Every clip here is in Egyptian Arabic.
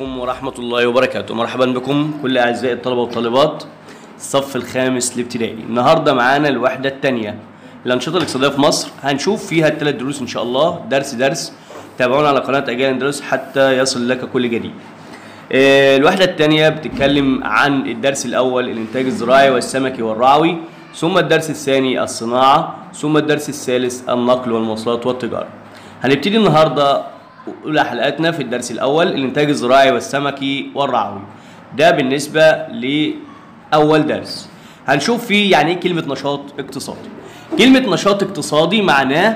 عليكم ورحمة الله وبركاته مرحبا بكم كل أعزائي الطلبة والطالبات الصف الخامس الابتدائي النهاردة معانا الوحدة الثانية الأنشطة الاقتصادية في مصر هنشوف فيها الثلاث دروس إن شاء الله درس درس تابعونا على قناة أجيال درس حتى يصل لك كل جديد آه، الوحدة الثانية بتتكلم عن الدرس الأول الإنتاج الزراعي والسمكي والرعوي ثم الدرس الثاني الصناعة ثم الدرس الثالث النقل والمواصلات والتجارة هنبتدي النهاردة أولى حلقاتنا في الدرس الأول الإنتاج الزراعي والسمكي والرعوي ده بالنسبة لأول درس هنشوف فيه يعني إيه كلمة نشاط اقتصادي كلمة نشاط اقتصادي معناه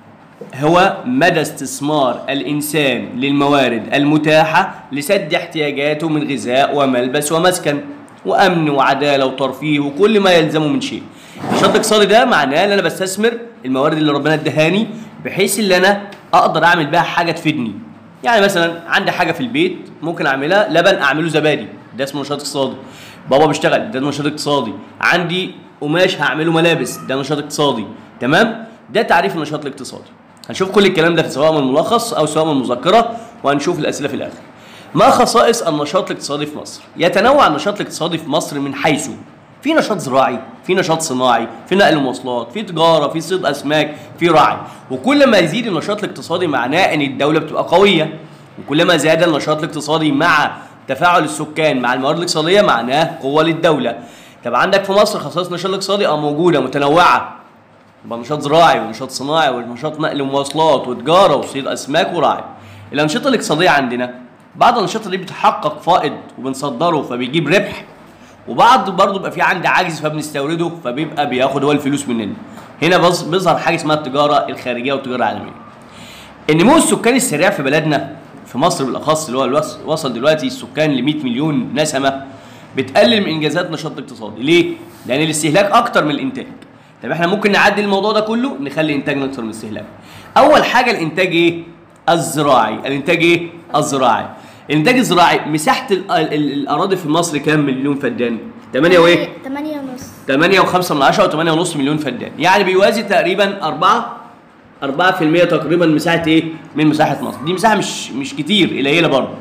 هو مدى استثمار الإنسان للموارد المتاحة لسد احتياجاته من غذاء وملبس ومسكن وأمن وعدالة وترفيه وكل ما يلزمه من شيء النشاط الاقتصادي ده معناه ان انا بستثمر الموارد اللي ربنا ادهاني بحيث ان انا اقدر اعمل بيها حاجه تفيدني يعني مثلا عندي حاجه في البيت ممكن اعملها لبن اعمله زبادي ده اسمه نشاط اقتصادي بابا بيشتغل ده نشاط اقتصادي عندي قماش هعمله ملابس ده نشاط اقتصادي تمام ده تعريف النشاط الاقتصادي هنشوف كل الكلام ده في سواء من الملخص او سواء من المذكره وهنشوف الاسئله في الاخر ما خصائص النشاط الاقتصادي في مصر يتنوع النشاط الاقتصادي في مصر من حيث في نشاط زراعي في نشاط صناعي في نقل مواصلات في تجاره في صيد اسماك في رعي وكل ما يزيد النشاط الاقتصادي معناه ان الدوله بتبقى قويه وكل ما زاد النشاط الاقتصادي مع تفاعل السكان مع الموارد الاقتصاديه معناه قوه للدوله طب عندك في مصر خصائص النشاط الاقتصادي اه موجوده متنوعه يبقى نشاط زراعي ونشاط صناعي ونشاط نقل ومواصلات وتجاره وصيد اسماك ورعي الانشطه الاقتصاديه عندنا بعض الانشطه دي بتحقق فائض وبنصدره فبيجيب ربح وبعض برضه بيبقى في عندي عجز فبنستورده فبيبقى بياخد هو الفلوس مننا هنا بص- بيظهر حاجه اسمها التجاره الخارجيه والتجاره العالميه النمو السكاني السريع في بلدنا في مصر بالاخص اللي هو الوص- وصل دلوقتي السكان ل 100 مليون نسمه بتقلل من انجازات النشاط الاقتصادي ليه لان الاستهلاك اكتر من الانتاج طب احنا ممكن نعدل الموضوع ده كله نخلي انتاجنا اكتر من الاستهلاك اول حاجه الانتاج ايه الزراعي الانتاج ايه الزراعي الانتاج الزراعي مساحه ال- ال- ال- الاراضي في مصر كام مليون فدان 8 وايه 8 ونص 8 و5 من 10 و8 ونص مليون فدان يعني بيوازي تقريبا 4 4% تقريبا مساحه ايه من مساحه مصر دي مساحه مش مش كتير قليله برضه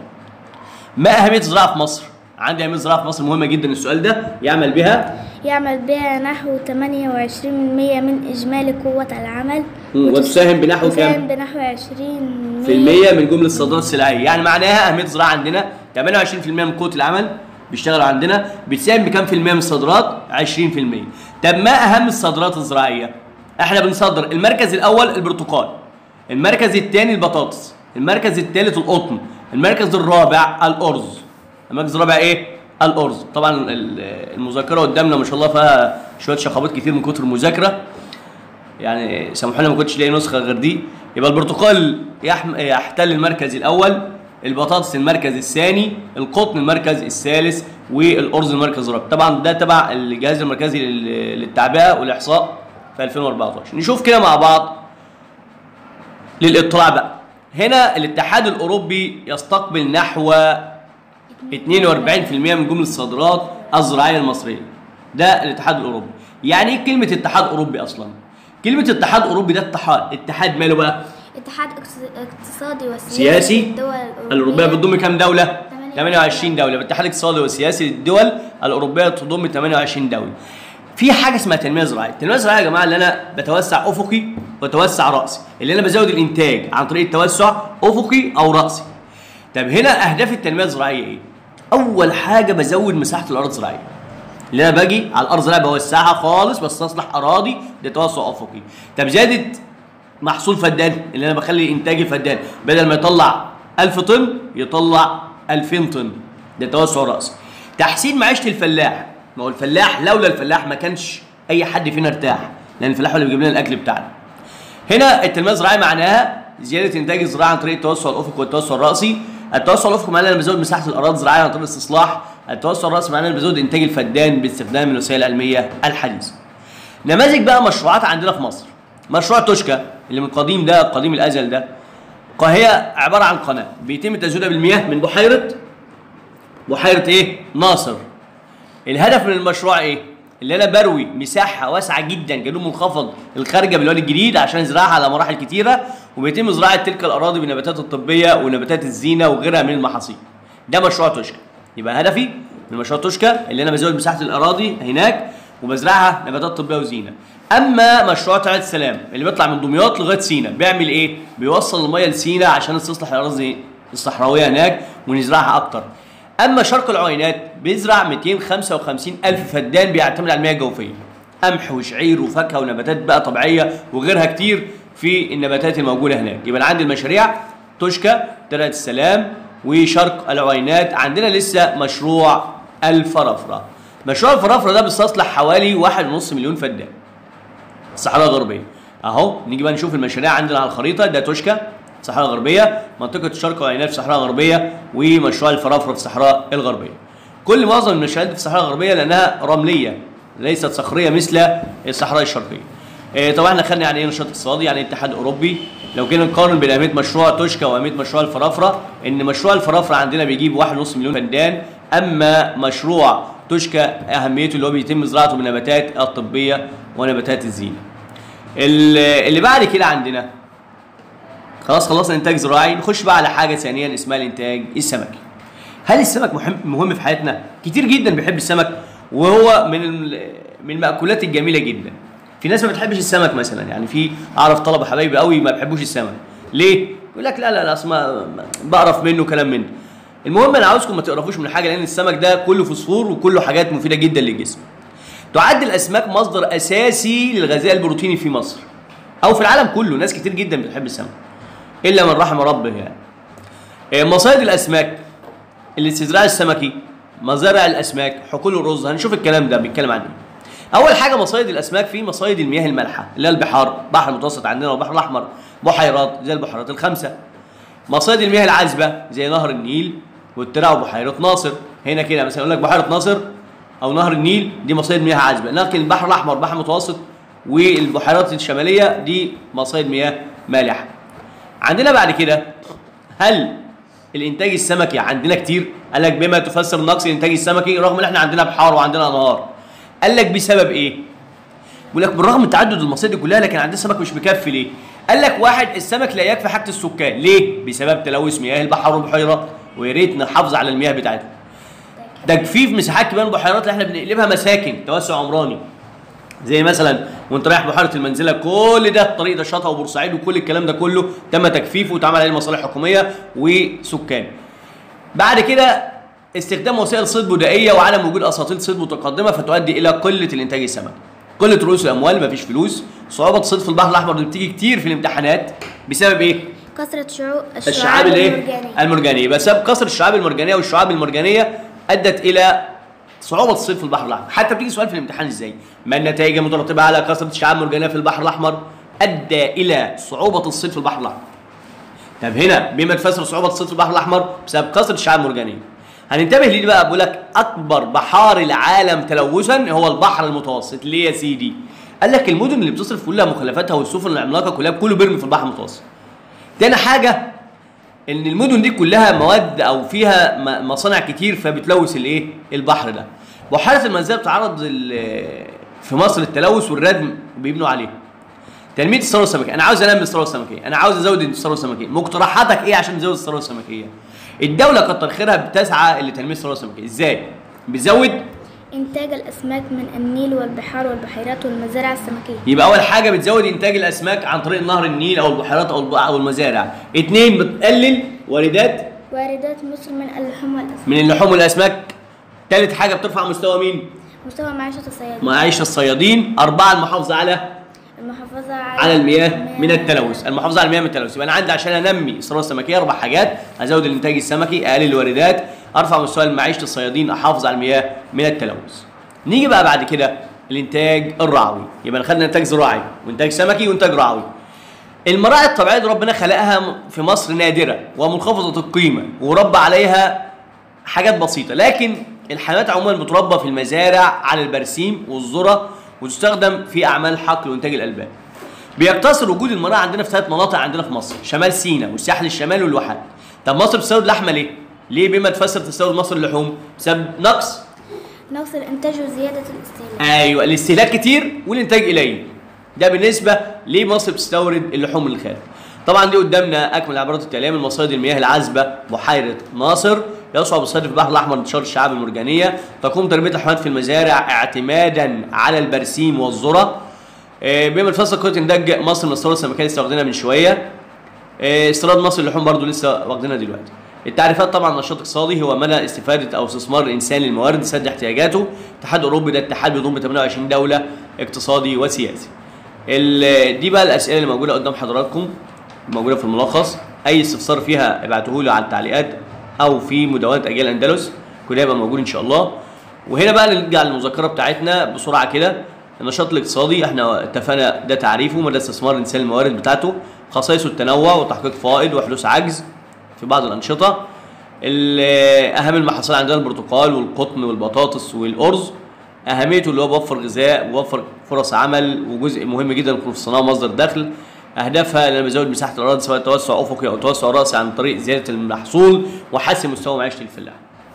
ما اهميه الزراعه في مصر عندي اهميه الزراعه في مصر مهمه جدا السؤال ده يعمل بها يعمل بها نحو 28% من إجمالي قوة العمل مم، وتس- وتساهم بنحو كام؟ تساهم بنحو 20 في المية من جملة الصادرات السلعية يعني معناها أهمية الزراعة عندنا 28% من قوة العمل بيشتغلوا عندنا بتساهم بكام في المية من الصادرات 20% طب ما أهم الصادرات الزراعية احنا بنصدر المركز الأول البرتقال المركز الثاني البطاطس المركز الثالث القطن المركز الرابع الأرز المركز الرابع ايه الأرز طبعا ال- المذاكرة قدامنا ما شاء الله فيها شوية شخابات كتير من كتر المذاكرة يعني سامحوني ما كنتش لاقي نسخه غير دي يبقى البرتقال يحم... يحتل المركز الاول البطاطس المركز الثاني القطن المركز الثالث والارز المركز الرابع طبعا ده تبع الجهاز المركزي لل- للتعبئه والاحصاء في 2014 نشوف كده مع بعض للاطلاع بقى هنا الاتحاد الاوروبي يستقبل نحو 42% من جمله الصادرات الزراعيه المصريه ده الاتحاد الاوروبي يعني ايه كلمه اتحاد اوروبي اصلا كلمه اتحاد اوروبي ده اتحاد اتحاد ماله بقى اتحاد اقتص- اقتصادي وسياسي سياسي للدول الاوروبيه بتضم كام دوله 28 28 دوله الاتحاد الاقتصادي والسياسي للدول الاوروبيه تضم 28 دوله في حاجه اسمها تنميه زراعيه التنميه الزراعيه يا جماعه اللي انا بتوسع افقي وتوسع راسي اللي انا بزود الانتاج عن طريق التوسع افقي او راسي طب هنا اهداف التنميه الزراعيه ايه اول حاجه بزود مساحه الارض الزراعيه اللي انا باجي على الارض الزراعيه بوسعها خالص بستصلح اراضي ده توسع افقي طب زادت محصول فدان اللي انا بخلي انتاج الفدان بدل ما يطلع 1000 طن يطلع 2000 طن ده توسع راسي تحسين معيشه الفلاح ما هو الفلاح لولا الفلاح ما كانش اي حد فينا ارتاح لان الفلاح هو اللي بيجيب لنا الاكل بتاعنا هنا التنميه الزراعيه معناها زياده انتاج الزراعه عن طريق التوسع الافقي والتوسع الراسي التوسع الافقي معناه ان انا بزود مساحه الاراضي الزراعيه عن طريق الاستصلاح التوسع الراسي معناه ان انا بزود انتاج الفدان باستخدام الوسائل العلميه الحديثه نماذج بقى مشروعات عندنا في مصر مشروع توشكا اللي من قديم ده قديم الازل ده هي عباره عن قناه بيتم تزويدها بالمياه من بحيره بحيره ايه ناصر الهدف من المشروع ايه اللي انا بروي مساحه واسعه جدا جنوب منخفض الخارجه بالوادي الجديد عشان ازرعها على مراحل كتيره وبيتم زراعه تلك الاراضي بالنباتات الطبيه ونباتات الزينه وغيرها من المحاصيل ده مشروع توشكا يبقى هدفي من مشروع توشكا اللي انا بزود مساحه الاراضي هناك وبزرعها نباتات طبيه وزينه اما مشروع طلعت السلام اللي بيطلع من دمياط لغايه سينا بيعمل ايه بيوصل الميه لسينا عشان تستصلح الاراضي الصحراويه هناك ونزرعها اكتر اما شرق العوينات بيزرع 255 الف فدان بيعتمد على المياه الجوفيه قمح وشعير وفاكهه ونباتات بقى طبيعيه وغيرها كتير في النباتات الموجوده هناك يبقى أنا عندي المشاريع توشكا درعة السلام وشرق العوينات عندنا لسه مشروع الفرافره مشروع الفرافره ده بيستصلح حوالي واحد ونص مليون فدان الصحراء الغربيه اهو نيجي بقى نشوف المشاريع عندنا على الخريطه ده توشكا الصحراء الغربيه منطقه الشرق والعينات في الصحراء الغربيه ومشروع الفرافره في الصحراء الغربيه كل معظم المشاريع دي في الصحراء الغربيه لانها رمليه ليست صخريه مثل الصحراء الشرقيه إيه طبعا احنا خدنا يعني ايه نشاط اقتصادي يعني اتحاد اوروبي لو جينا نقارن بين اهميه مشروع توشكا واهميه مشروع الفرافره ان مشروع الفرافره عندنا بيجيب 1.5 مليون فدان اما مشروع توشكا اهميته اللي هو بيتم زراعته بالنباتات الطبيه ونباتات الزينه ال- اللي بعد كده عندنا خلاص خلصنا انتاج زراعي نخش بقى على حاجه ثانيا اسمها الانتاج السمكي هل السمك مهم مهم في حياتنا كتير جدا بيحب السمك وهو من ال- من المأكولات الجميله جدا في ناس ما بتحبش السمك مثلا يعني في اعرف طلبه حبايبي قوي ما بيحبوش السمك ليه يقول لك لا لا لا اصل ما- ما- بقرف منه كلام من ده المهم انا عاوزكم ما تقرفوش من حاجه لان السمك ده كله فوسفور وكله حاجات مفيده جدا للجسم تعد الاسماك مصدر اساسي للغذاء البروتيني في مصر او في العالم كله ناس كتير جدا بتحب السمك الا من رحم ربه يعني إيه، مصايد الاسماك الاستزراع السمكي مزارع الاسماك حقول الرز هنشوف الكلام ده بيتكلم عن ايه اول حاجه مصايد الاسماك في مصايد المياه المالحه اللي هي البحار بحر المتوسط عندنا والبحر الاحمر بحيرات زي البحيرات الخمسه مصايد المياه العذبه زي نهر النيل والترع وبحيره ناصر هنا كده مثلا يقول لك بحيره ناصر او نهر النيل دي مصايد مياه عذبه لكن البحر الاحمر بحر المتوسط والبحيرات الشماليه دي مصايد مياه مالحه عندنا بعد كده هل الانتاج السمكي عندنا كتير قال لك بما تفسر نقص الانتاج السمكي رغم ان احنا عندنا بحار وعندنا انهار قال لك بسبب ايه بيقول لك بالرغم من تعدد المصادر دي كلها لكن عندنا سمك مش مكفي ليه قال لك واحد السمك لا يكفي حاجه السكان ليه بسبب تلوث مياه البحر والبحيرات ويا ريت نحافظ على المياه بتاعتنا تجفيف مساحات كمان البحيرات اللي احنا بنقلبها مساكن توسع عمراني زي مثلا وانت رايح بحيره المنزله كل ده الطريق ده شاطئ وبورسعيد وكل الكلام ده كله تم تجفيفه واتعمل عليه مصالح حكوميه وسكان. بعد كده استخدام وسائل صيد بدائيه وعدم وجود اساطيل صيد متقدمه فتؤدي الى قله الانتاج السمكي. قله رؤوس الاموال مفيش فلوس، صعوبه الصيد في البحر الاحمر اللي بتيجي كتير في الامتحانات بسبب ايه؟ كثرة شعوب الشعاب الايه؟ المرجانية المرجانيه بسبب كثره الشعاب المرجانيه والشعاب المرجانيه ادت الى صعوبه الصيد في البحر الاحمر حتى بتيجي سؤال في الامتحان ازاي ما النتائج المترتبه على كثره الشعاب المرجانيه في البحر الاحمر ادى الى صعوبه الصيد في البحر الاحمر طب هنا بما تفسر صعوبه الصيد في البحر الاحمر بسبب كثره الشعاب المرجانيه هننتبه ليه بقى بقول لك اكبر بحار العالم تلوثا هو البحر المتوسط ليه يا سيدي قال لك المدن اللي بتصرف كلها مخلفاتها والسفن العملاقه كلها كله بيرمي في البحر المتوسط تاني حاجه ان المدن دي كلها مواد او فيها م- مصانع كتير فبتلوث الايه البحر ده بحيره المنزله بتعرض ال- في مصر التلوث والردم بيبنوا عليه تنميه الثروه السمكيه انا عاوز انمي الثروه السمكيه انا عاوز ازود الثروه السمكيه مقترحاتك ايه عشان نزود الثروه السمكيه الدوله كتر خيرها بتسعى لتنميه الثروه السمكيه ازاي بتزود إنتاج الأسماك من النيل والبحار والبحيرات والمزارع السمكية يبقى اول حاجه بتزود انتاج الاسماك عن طريق نهر النيل او البحيرات او الب- او المزارع اتنين بتقلل واردات واردات مصر من اللحوم والأسماك من اللحوم والاسماك ثالث حاجه بترفع مستوى مين مستوى معيشة الصيادين معايشه الصيادين اربعه المحافظه على المحافظة على, على المياه من التلوث المحافظه على المياه من التلوث يبقى انا عندي عشان انمي الثروه السمكيه اربع حاجات ازود الانتاج السمكي اقلل الواردات ارفع مستوى معيشه الصيادين احافظ على المياه من التلوث نيجي بقى بعد كده الانتاج الرعوي يبقى خدنا انتاج زراعي وانتاج سمكي وانتاج رعوي المراعي الطبيعيه دي ربنا خلقها في مصر نادره ومنخفضه القيمه وربى عليها حاجات بسيطه لكن الحيوانات عموما بتربى في المزارع على البرسيم والذره وتستخدم في اعمال الحقل وانتاج الالبان بيقتصر وجود المراعي عندنا في ثلاث مناطق عندنا في مصر شمال سيناء والساحل الشمالي والواحات طب مصر بتستورد لحمه ليه ليه بما تفسر تستورد مصر اللحوم بسبب نقص نقص الإنتاج وزيادة الاستهلاك ايوه الاستهلاك كتير والانتاج قليل ده بالنسبه ليه مصر بتستورد اللحوم من الخارج طبعا دي قدامنا اكمل العبارات التاليه من مصادر المياه العذبه بحيره ناصر يصعب الصيد في البحر الاحمر انتشار الشعاب المرجانيه تقوم تربيه الحيوانات في المزارع اعتمادا على البرسيم والذره آه، بما الفصل كره انتاج مصر من الثروه السمكيه لسه واخدينها من شويه آه، استيراد مصر للحوم برضه لسه واخدينها دلوقتي التعريفات طبعا نشاط اقتصادي هو منع استفاده او استثمار الانسان للموارد لسد احتياجاته الاتحاد الاوروبي ده اتحاد بيضم 28 دوله اقتصادي وسياسي ال- دي بقى الاسئله اللي موجوده قدام حضراتكم موجوده في الملخص اي استفسار فيها ابعتوه لي على التعليقات او في مدونه اجيال اندلس كلها يبقى موجود ان شاء الله وهنا بقى نرجع للمذكره بتاعتنا بسرعه كده النشاط الاقتصادي احنا اتفقنا ده تعريفه مدى استثمار الانسان الموارد بتاعته خصائصه التنوع وتحقيق فائض وحدوث عجز في بعض الانشطه ال- اهم المحاصيل عندنا البرتقال والقطن والبطاطس والارز اهميته اللي هو بيوفر غذاء ويوفر فرص عمل وجزء مهم جدا في الصناعه ومصدر دخل اهدافها ان انا بزود مساحه الاراضي سواء توسع افقي او توسع راسي عن طريق زياده المحصول وحسن مستوى معيشه الفلاح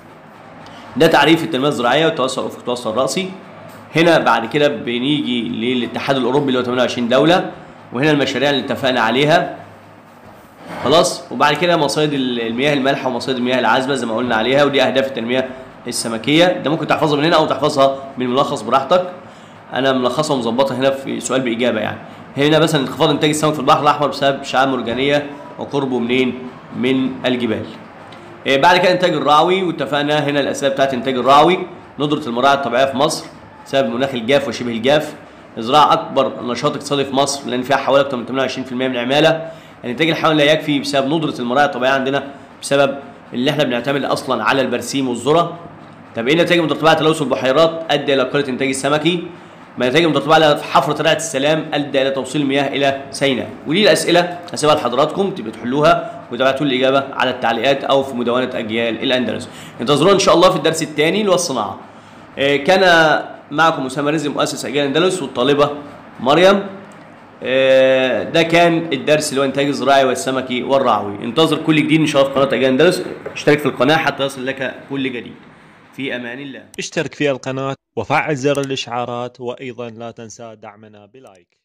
ده تعريف التنميه الزراعيه والتوسع الافقي والتوسع الراسي هنا بعد كده بنيجي للاتحاد الاوروبي اللي هو 28 دوله وهنا المشاريع اللي اتفقنا عليها خلاص وبعد كده مصايد المياه المالحه ومصايد المياه العذبه زي ما قلنا عليها ودي اهداف التنميه السمكيه ده ممكن تحفظها من هنا او تحفظها من الملخص براحتك انا ملخصها ومظبطها هنا في سؤال باجابه يعني هنا مثلا انخفاض انتاج السمك في البحر الاحمر بسبب شعاب مرجانيه وقربه منين من الجبال إيه بعد كده انتاج الراعوي واتفقنا هنا الاسباب بتاعت انتاج الراعوي ندره المراعي الطبيعيه في مصر بسبب المناخ الجاف وشبه الجاف الزراعه اكبر نشاط اقتصادي في مصر لان فيها حوالي اكثر من 28% من العماله الانتاج الحيواني لا يكفي بسبب ندره المراعي الطبيعيه عندنا بسبب اللي احنا بنعتمد اصلا على البرسيم والذره طب ايه نتائج مترتبه على تلوث البحيرات ادى الى قله انتاج السمكي ما نتائج مترتبه على حفر ترعه السلام ادى الى توصيل المياه الى سيناء ودي الاسئله هسيبها لحضراتكم تبقوا تحلوها وتبعتوا لي الاجابه على التعليقات او في مدونه اجيال الاندلس انتظرونا ان شاء الله في الدرس الثاني اللي هو الصناعه آه، كان معكم اسامه رزق مؤسس اجيال الاندلس والطالبه مريم آه، ده كان الدرس اللي هو انتاج الزراعي والسمكي والرعوي انتظر كل جديد ان شاء الله في قناه اجيال اندلس اشترك في القناه حتى يصل لك كل جديد في امان الله اشترك في القناة وفعل زر الإشعارات وأيضا لا تنسى دعمنا بلايك